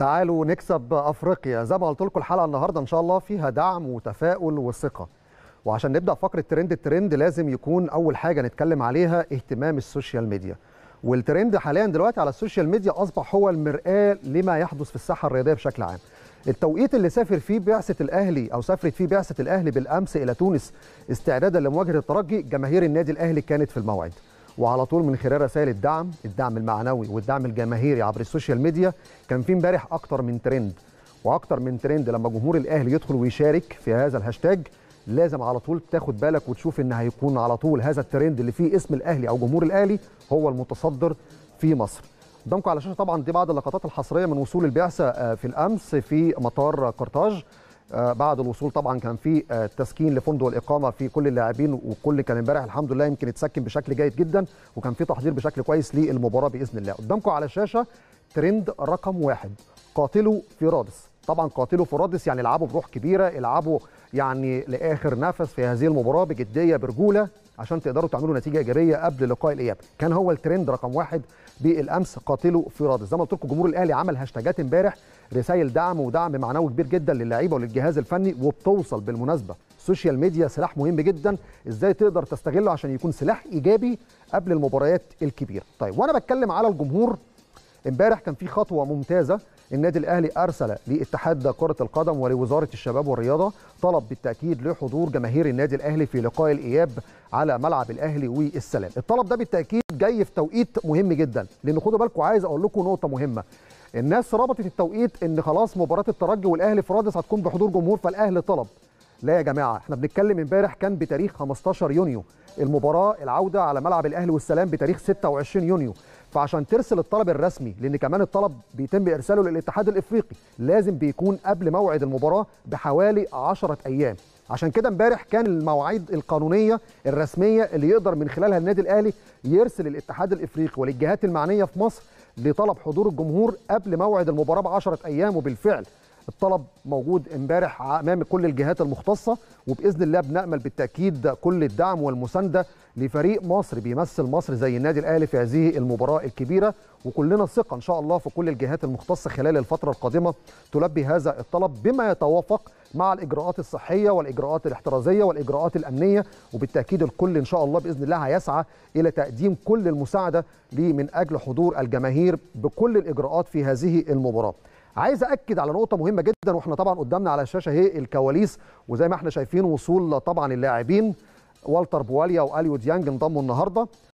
تعالوا نكسب افريقيا زي ما قلت لكم الحلقه النهارده ان شاء الله فيها دعم وتفاؤل وثقه وعشان نبدا فقره ترند الترند لازم يكون اول حاجه نتكلم عليها اهتمام السوشيال ميديا والترند حاليا دلوقتي على السوشيال ميديا اصبح هو المرآة لما يحدث في الساحه الرياضيه بشكل عام التوقيت اللي سافر فيه بعثه الاهلي او سافرت فيه بعثه الاهلي بالامس الى تونس استعدادا لمواجهه الترجي جماهير النادي الاهلي كانت في الموعد وعلى طول من خلال رسائل الدعم الدعم المعنوي والدعم الجماهيري عبر السوشيال ميديا كان في امبارح اكتر من ترند واكتر من ترند لما جمهور الاهلي يدخل ويشارك في هذا الهاشتاج لازم على طول تاخد بالك وتشوف ان هيكون على طول هذا الترند اللي فيه اسم الاهلي او جمهور الاهلي هو المتصدر في مصر قدامكم على الشاشه طبعا دي بعض اللقطات الحصريه من وصول البعثه في الامس في مطار قرطاج بعد الوصول طبعا كان في تسكين لفندق الاقامه في كل اللاعبين وكل كان امبارح الحمد لله يمكن اتسكن بشكل جيد جدا وكان في تحضير بشكل كويس للمباراه باذن الله قدامكم على الشاشه ترند رقم واحد قاتلوا في رادس طبعا قاتلوا في رادس يعني العبوا بروح كبيره العبوا يعني لاخر نفس في هذه المباراه بجديه برجوله عشان تقدروا تعملوا نتيجه ايجابيه قبل لقاء الاياب كان هو الترند رقم واحد بالامس قاتلوا في رادس زي ما قلت لكم جمهور الاهلي عمل هاشتاجات امبارح رسائل دعم ودعم معنوي كبير جدا للعيبه وللجهاز الفني وبتوصل بالمناسبه السوشيال ميديا سلاح مهم جدا ازاي تقدر تستغله عشان يكون سلاح ايجابي قبل المباريات الكبيره طيب وانا بتكلم على الجمهور امبارح كان في خطوه ممتازه النادي الاهلي ارسل لاتحاد كره القدم ولوزاره الشباب والرياضه طلب بالتاكيد لحضور جماهير النادي الاهلي في لقاء الاياب على ملعب الاهلي والسلام الطلب ده بالتاكيد جاي في توقيت مهم جدا لان خدوا بالكم عايز اقول لكم نقطه مهمه الناس ربطت التوقيت ان خلاص مباراه الترجي والاهلي في رادس هتكون بحضور جمهور فالاهلي طلب لا يا جماعه احنا بنتكلم امبارح كان بتاريخ 15 يونيو المباراه العوده على ملعب الاهلي والسلام بتاريخ 26 يونيو فعشان ترسل الطلب الرسمي لان كمان الطلب بيتم ارساله للاتحاد الافريقي لازم بيكون قبل موعد المباراه بحوالي 10 ايام عشان كده امبارح كان المواعيد القانونيه الرسميه اللي يقدر من خلالها النادي الاهلي يرسل الاتحاد الافريقي والجهات المعنيه في مصر لطلب حضور الجمهور قبل موعد المباراه ب 10 ايام وبالفعل الطلب موجود امبارح امام كل الجهات المختصه وباذن الله بنامل بالتاكيد كل الدعم والمسانده لفريق مصر بيمثل مصر زي النادي الاهلي في هذه المباراه الكبيره وكلنا ثقه ان شاء الله في كل الجهات المختصه خلال الفتره القادمه تلبي هذا الطلب بما يتوافق مع الاجراءات الصحيه والاجراءات الاحترازيه والاجراءات الامنيه وبالتاكيد الكل ان شاء الله باذن الله هيسعى الى تقديم كل المساعده ليه من اجل حضور الجماهير بكل الاجراءات في هذه المباراه عايز اكد على نقطه مهمه جدا واحنا طبعا قدامنا على الشاشه اهي الكواليس وزي ما احنا شايفين وصول طبعا اللاعبين والتر بواليا واليو ديانج انضموا النهارده